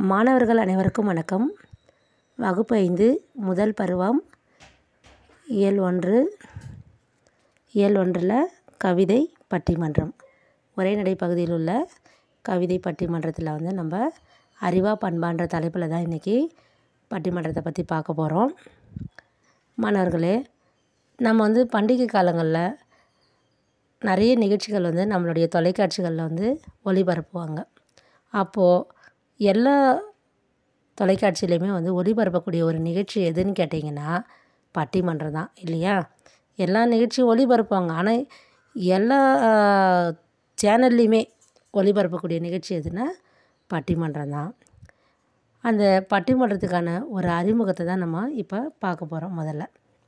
மாணவர்கள் அனைவருக்கும் வணக்கம் வகுப்பு ஐந்து முதல் பருவம் இயல் ஒன்று இயல் ஒன்றில் கவிதை பட்டிமன்றம் உரைநடை பகுதியில் உள்ள கவிதை பட்டிமன்றத்தில் வந்து நம்ம அறிவா பண்பான்ற தலைப்பில் தான் இன்றைக்கி பட்டிமன்றத்தை பற்றி பார்க்க போகிறோம் மாணவர்களே நம்ம வந்து பண்டிகை காலங்களில் நிறைய நிகழ்ச்சிகள் வந்து நம்மளுடைய தொலைக்காட்சிகளில் வந்து ஒளிபரப்புவாங்க அப்போது எல்லா தொலைக்காட்சியிலையுமே வந்து ஒளிபரப்பக்கூடிய ஒரு நிகழ்ச்சி எதுன்னு கேட்டிங்கன்னா பட்டிமன்றம் தான் இல்லையா எல்லா நிகழ்ச்சியும் ஒளிபரப்புவாங்க ஆனால் எல்லா சேனல்லையுமே ஒளிபரப்பக்கூடிய நிகழ்ச்சி எதுன்னா பட்டிமன்றம் தான் அந்த பட்டிமன்றத்துக்கான ஒரு அறிமுகத்தை தான் நம்ம இப்போ பார்க்க போகிறோம் முதல்ல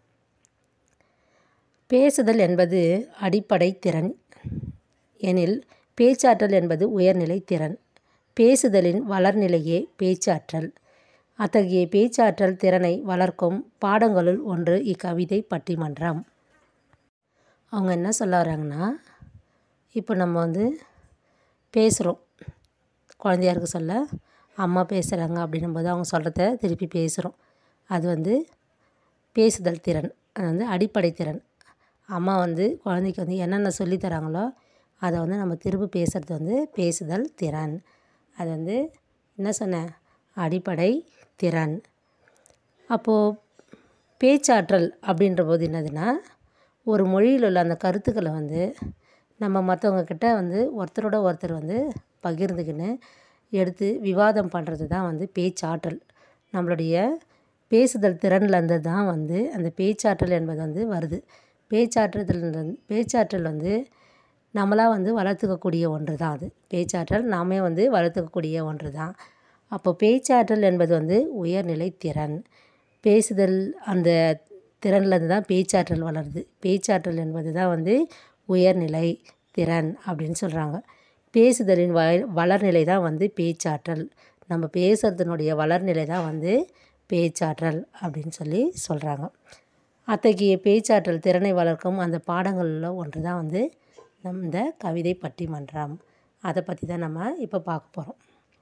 பேசுதல் என்பது அடிப்படை திறன் எனில் பேச்சாற்றல் என்பது உயர்நிலை திறன் பேசுதலின் வளர்நிலையே பேச்சாற்றல் அத்தகைய பேச்சாற்றல் திறனை வளர்க்கும் பாடங்களுள் ஒன்று இக்கவிதை பட்டிமன்றம் அவங்க என்ன சொல்ல வராங்கன்னா இப்போ நம்ம வந்து பேசுகிறோம் குழந்தையா இருக்க சொல்ல அம்மா பேசுகிறாங்க அப்படின்னும்போது அவங்க சொல்கிறத திருப்பி பேசுகிறோம் அது வந்து பேசுதல் திறன் அது வந்து அடிப்படை திறன் அம்மா வந்து குழந்தைக்கு வந்து என்னென்ன சொல்லி தராங்களோ அதை வந்து நம்ம திரும்ப பேசுகிறது வந்து பேசுதல் திறன் அது வந்து என்ன சொன்னேன் அடிப்படை திறன் அப்போது பேச்சாற்றல் அப்படின்ற போது என்னதுன்னா ஒரு மொழியில் உள்ள அந்த கருத்துக்களை வந்து நம்ம மற்றவங்க கிட்ட வந்து ஒருத்தரோட ஒருத்தர் வந்து பகிர்ந்துக்கின்னு எடுத்து விவாதம் பண்ணுறது தான் வந்து பேச்சாற்றல் நம்மளுடைய பேசுதல் திறன்லேருந்து தான் வந்து அந்த பேச்சாற்றல் என்பது வந்து வருது பேச்சாற்றல் பேச்சாற்றல் வந்து நம்மளாக வந்து வளர்த்துக்கக்கூடிய ஒன்று தான் அது பேச்சாற்றல் நாமே வந்து வளர்த்துக்கக்கூடிய ஒன்று தான் அப்போ பேச்சாற்றல் என்பது வந்து உயர்நிலை திறன் பேசுதல் அந்த திறன்லேருந்து தான் பேச்சாற்றல் வளருது பேச்சாற்றல் என்பது தான் வந்து உயர்நிலை திறன் அப்படின்னு சொல்கிறாங்க பேசுதலின் வ வளர்நிலை தான் வந்து பேச்சாற்றல் நம்ம பேசுகிறதுனுடைய வளர்நிலை தான் வந்து பேச்சாற்றல் அப்படின்னு சொல்லி சொல்கிறாங்க அத்தகைய பேச்சாற்றல் திறனை வளர்க்கும் அந்த பாடங்களில் ஒன்று தான் வந்து நம் இந்த கவிதை பட்டிமன்றம் அதை பற்றி தான் நம்ம இப்போ பார்க்க போகிறோம்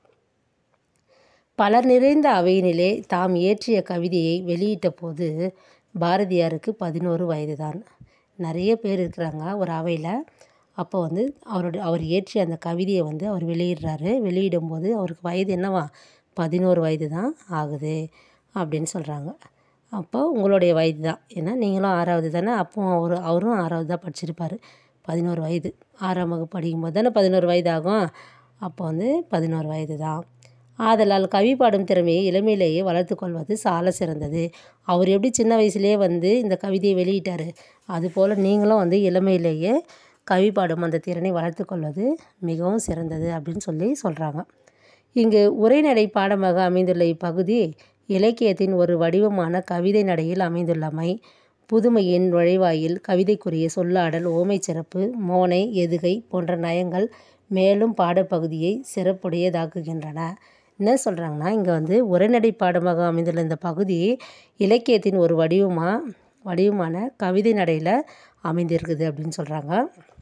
பலர் நிறைந்த அவையினிலே தாம் இயற்றிய கவிதையை வெளியிட்ட போது பாரதியாருக்கு பதினோரு வயது தான் நிறைய பேர் இருக்கிறாங்க ஒரு அவையில் அப்போ வந்து அவருடைய அவர் இயற்றிய அந்த கவிதையை வந்து அவர் வெளியிடுறாரு வெளியிடும்போது அவருக்கு வயது என்னவா பதினோரு வயது தான் ஆகுது அப்படின்னு சொல்கிறாங்க அப்போ உங்களுடைய வயது தான் ஏன்னா நீங்களும் ஆறாவது தானே அப்போ அவர் அவரும் ஆறாவது தான் படிச்சிருப்பார் பதினோரு வயது ஆறாம் வகுப்பு படிக்கும்போது தானே பதினோரு வயது ஆகும் அப்போ வந்து பதினோரு வயது தான் ஆதலால் கவி பாடும் திறமையை இளமையிலேயே வளர்த்து கொள்வது சால சிறந்தது அவர் எப்படி சின்ன வயசுலேயே வந்து இந்த கவிதையை வெளியிட்டார் அதுபோல் நீங்களும் வந்து இளமையிலேயே கவி பாடும் அந்த திறனை வளர்த்து கொள்வது மிகவும் சிறந்தது அப்படின்னு சொல்லி சொல்கிறாங்க இங்கு உரைநடை பாடமாக அமைந்துள்ள இப்பகுதி இலக்கியத்தின் ஒரு வடிவமான கவிதை நடையில் அமைந்துள்ளமை புதுமையின் நுழைவாயில் கவிதைக்குரிய சொல்லாடல் ஓமை சிறப்பு மோனை எதுகை போன்ற நயங்கள் மேலும் பாடப்பகுதியை சிறப்புடையதாக்குகின்றன என்ன சொல்கிறாங்கன்னா இங்கே வந்து உரைநடை பாடமாக அமைந்துள்ள இந்த பகுதி இலக்கியத்தின் ஒரு வடிவமாக வடிவமான கவிதை நடையில் அமைந்திருக்குது அப்படின்னு சொல்கிறாங்க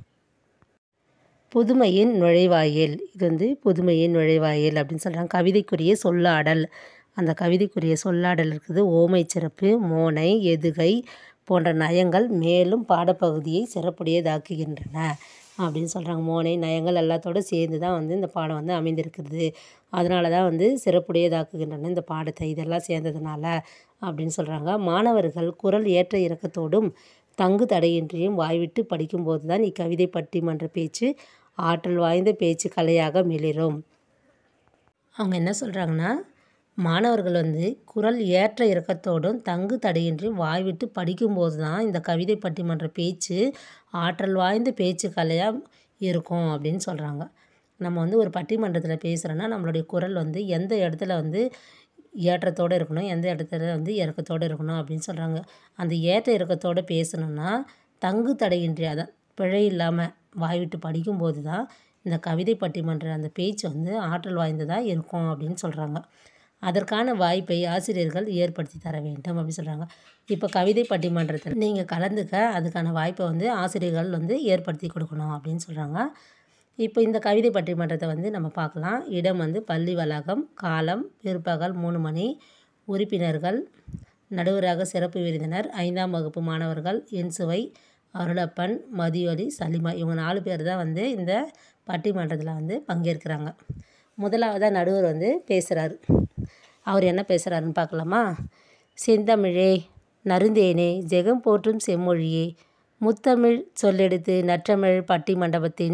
புதுமையின் நுழைவாயில் இது வந்து புதுமையின் நுழைவாயில் அப்படின்னு சொல்கிறாங்க கவிதைக்குரிய சொல்லாடல் அந்த கவிதைக்குரிய சொல்லாடல் இருக்குது ஓமை சிறப்பு மோனை எதுகை போன்ற நயங்கள் மேலும் பாடப்பகுதியை சிறப்புடையதாக்குகின்றன அப்படின்னு சொல்கிறாங்க மோனை நயங்கள் எல்லாத்தோடு சேர்ந்து தான் வந்து இந்த பாடம் வந்து அமைந்திருக்கிறது அதனால தான் வந்து சிறப்புடையதாக்குகின்றன இந்த பாடத்தை இதெல்லாம் சேர்ந்ததுனால அப்படின்னு சொல்கிறாங்க மாணவர்கள் குரல் ஏற்ற இறக்கத்தோடும் தங்கு தடையின்றியும் வாய்விட்டு படிக்கும்போது தான் இக்கவிதை பட்டிமன்ற பேச்சு ஆற்றல் வாய்ந்த பேச்சு கலையாக மிளிரும் அவங்க என்ன சொல்கிறாங்கன்னா மாணவர்கள் வந்து குரல் ஏற்ற இறக்கத்தோடும் தங்கு தடையின்றியும் வாய்விட்டு படிக்கும்போது தான் இந்த கவிதை பட்டிமன்ற பேச்சு ஆற்றல் வாய்ந்த பேச்சு கலையாக இருக்கும் அப்படின்னு சொல்கிறாங்க நம்ம வந்து ஒரு பட்டிமன்றத்தில் பேசுகிறோன்னா நம்மளுடைய குரல் வந்து எந்த இடத்துல வந்து ஏற்றத்தோடு இருக்கணும் எந்த இடத்துல வந்து இறக்கத்தோடு இருக்கணும் அப்படின்னு சொல்கிறாங்க அந்த ஏற்ற இறக்கத்தோடு பேசணுன்னா தங்கு தடையின்றி அதான் பிழை இல்லாமல் வாய்விட்டு படிக்கும்போது தான் இந்த கவிதை பட்டிமன்ற அந்த பேச்சு வந்து ஆற்றல் வாய்ந்ததாக இருக்கும் அப்படின்னு சொல்கிறாங்க அதற்கான வாய்ப்பை ஆசிரியர்கள் ஏற்படுத்தி தர வேண்டும் அப்படின்னு சொல்கிறாங்க இப்போ கவிதை பட்டிமன்றத்தில் நீங்கள் கலந்துக்க அதுக்கான வாய்ப்பை வந்து ஆசிரியர்கள் வந்து ஏற்படுத்தி கொடுக்கணும் அப்படின்னு சொல்கிறாங்க இப்போ இந்த கவிதை பட்டிமன்றத்தை வந்து நம்ம பார்க்கலாம் இடம் வந்து பள்ளி வளாகம் காலம் பிற்பகல் மூணு மணி உறுப்பினர்கள் நடுவராக சிறப்பு விருந்தினர் ஐந்தாம் வகுப்பு மாணவர்கள் இன்சுவை அருளப்பன் மதியொலி சலிமா இவங்க நாலு பேர் தான் வந்து இந்த பட்டிமன்றத்தில் வந்து பங்கேற்கிறாங்க முதலாவதாக நடுவர் வந்து பேசுகிறாரு அவர் என்ன பேசுகிறாருன்னு பார்க்கலாமா செந்தமிழே நருந்தேனே ஜெகம் போற்றும் செம்மொழியே முத்தமிழ் சொல்லெடுத்து நற்றமிழ் பட்டிமண்டபத்தின்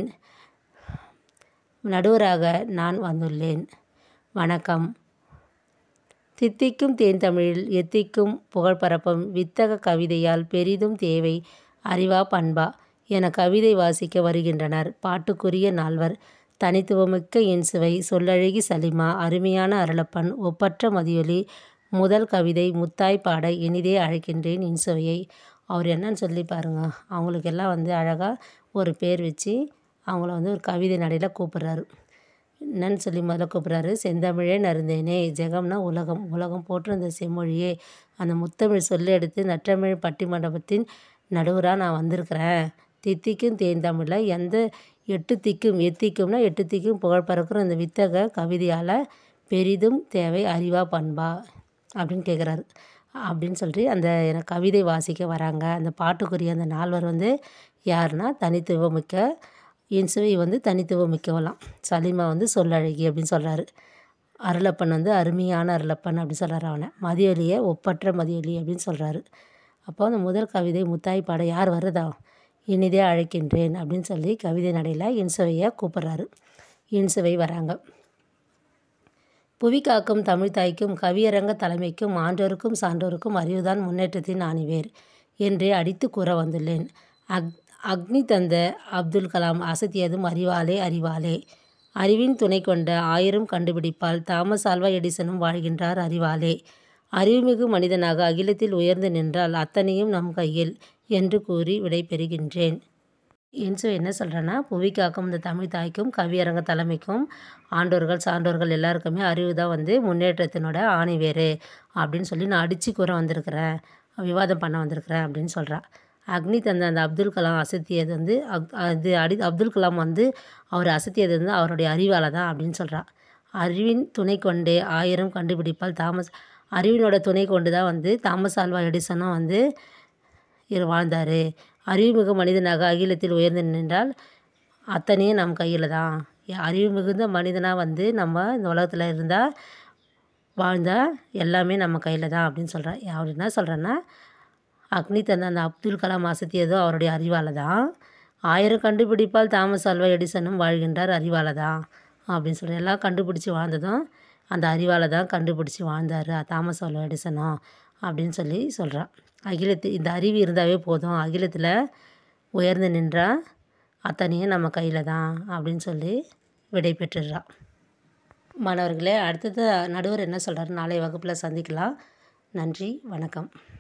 நடுவராக நான் வந்துள்ளேன் வணக்கம் தித்திக்கும் தேன் தமிழில் எத்திக்கும் புகழ் பரப்பும் வித்தக கவிதையால் பெரிதும் தேவை அறிவா பண்பா என கவிதை வாசிக்க வருகின்றனர் பாட்டுக்குரிய நால்வர் தனித்துவமிக்க இன்சுவை சொல்லழகி சலிமா அருமையான அருளப்பன் ஒப்பற்ற மதியொலி முதல் கவிதை முத்தாய் பாட இனிதே அழைக்கின்றேன் இன்சுவையை அவர் என்னன்னு சொல்லி பாருங்க அவங்களுக்கெல்லாம் வந்து அழகாக ஒரு பேர் வச்சு அவங்கள வந்து ஒரு கவிதை நடையில் கூப்பிட்றாரு என்னன்னு சொல்லி முதல்ல கூப்பிட்றாரு செந்தமிழே நருந்தேனே ஜெகம்னா உலகம் உலகம் போற்று அந்த செம்மொழியே அந்த முத்தமிழ் சொல்லி எடுத்து நற்றமிழ் பட்டிமண்டபத்தின் நடுவராக நான் வந்திருக்கிறேன் தித்திக்கும் தேந்தமிழில் எந்த எட்டு திக்கும் எத்திக்கும்னா எட்டு திக்கும் புகழ் பறக்கிற அந்த வித்தக கவிதையால் பெரிதும் தேவை அறிவா பண்பா அப்படின்னு கேட்குறாரு அப்படின்னு சொல்லிட்டு அந்த எனக்கு கவிதை வாசிக்க வராங்க அந்த பாட்டுக்குரிய அந்த நால்வர் வந்து யாருன்னா தனித்துவமிக்க இன்சுவை வந்து தனித்துவமிக்கவலாம் சலிமா வந்து சொல்லழகி அப்படின்னு சொல்கிறாரு அருளப்பன் வந்து அருமையான அருளப்பன் அப்படின்னு சொல்கிறாரு அவனை மதியொலியை ஒப்பற்ற மதியொலி அப்படின்னு சொல்கிறாரு அப்போ அந்த முதல் கவிதை முத்தாய் பாட யார் வருதா இனிதே அழைக்கின்றேன் அப்படின்னு சொல்லி கவிதை நடையில் இன்சுவையை கூப்பிட்றாரு இன்சுவை வராங்க புவி காக்கும் தமிழ் தாய்க்கும் கவியரங்க தலைமைக்கும் ஆன்றோருக்கும் சான்றோருக்கும் அறிவுதான் முன்னேற்றத்தின் ஆணிவேர் என்றே அடித்து கூற வந்துள்ளேன் அக் அக்னி தந்த அப்துல் கலாம் அசத்தியதும் அறிவாலே அறிவாலே அறிவின் துணை கொண்ட ஆயிரம் கண்டுபிடிப்பால் தாமஸ் ஆல்வா எடிசனும் வாழ்கின்றார் அறிவாலே அறிவுமிகு மனிதனாக அகிலத்தில் உயர்ந்து நின்றால் அத்தனையும் நம் கையில் என்று கூறி விடை பெறுகின்றேன் இன்சு என்ன சொல்கிறேன்னா புவி காக்கும் இந்த தமிழ் தாய்க்கும் கவியரங்க தலைமைக்கும் ஆண்டோர்கள் சான்றோர்கள் எல்லாருக்குமே அறிவு தான் வந்து முன்னேற்றத்தினோட ஆணிவேறு அப்படின்னு சொல்லி நான் அடித்து கூற வந்திருக்கிறேன் விவாதம் பண்ண வந்திருக்கிறேன் அப்படின்னு சொல்கிறா அக்னி தந்த அந்த அப்துல் கலாம் அசத்தியது வந்து அக் அது அடி அப்துல் கலாம் வந்து அவர் அசத்தியது வந்து அவருடைய அறிவால் தான் அப்படின்னு சொல்கிறா அறிவின் துணை கொண்டே ஆயிரம் கண்டுபிடிப்பால் தாமஸ் அறிவினோட துணை கொண்டு தான் வந்து தாமஸ் ஆல்வா எடிசனும் வந்து இவர் வாழ்ந்தார் அறிவுமிகு மனிதனாக அகிலத்தில் உயர்ந்து நின்றால் அத்தனையும் நம் கையில் தான் அறிவு மிகுந்த மனிதனாக வந்து நம்ம இந்த உலகத்தில் இருந்தால் வாழ்ந்தால் எல்லாமே நம்ம கையில் தான் அப்படின்னு சொல்கிறேன் அவர் என்ன சொல்கிறேன்னா அக்னி தந்த அந்த அப்துல் கலாம் அசத்தியதோ அவருடைய அறிவால் தான் ஆயிரம் கண்டுபிடிப்பால் தாமஸ் ஆல்வா எடிசனும் வாழ்கின்றார் அறிவால் தான் அப்படின்னு சொல்கிறேன் எல்லாம் கண்டுபிடிச்சி வாழ்ந்ததும் அந்த அறிவால் தான் கண்டுபிடிச்சி வாழ்ந்தார் தாமஸ் ஆல்வா எடிசனும் அப்படின்னு சொல்லி சொல்கிறான் அகிலத்து இந்த அறிவு இருந்தாவே போதும் அகிலத்தில் உயர்ந்து நின்றால் அத்தனையும் நம்ம கையில் தான் அப்படின்னு சொல்லி விடை பெற்றுடுறா மாணவர்களே அடுத்தது நடுவர் என்ன சொல்கிறாரு நாளை வகுப்பில் சந்திக்கலாம் நன்றி வணக்கம்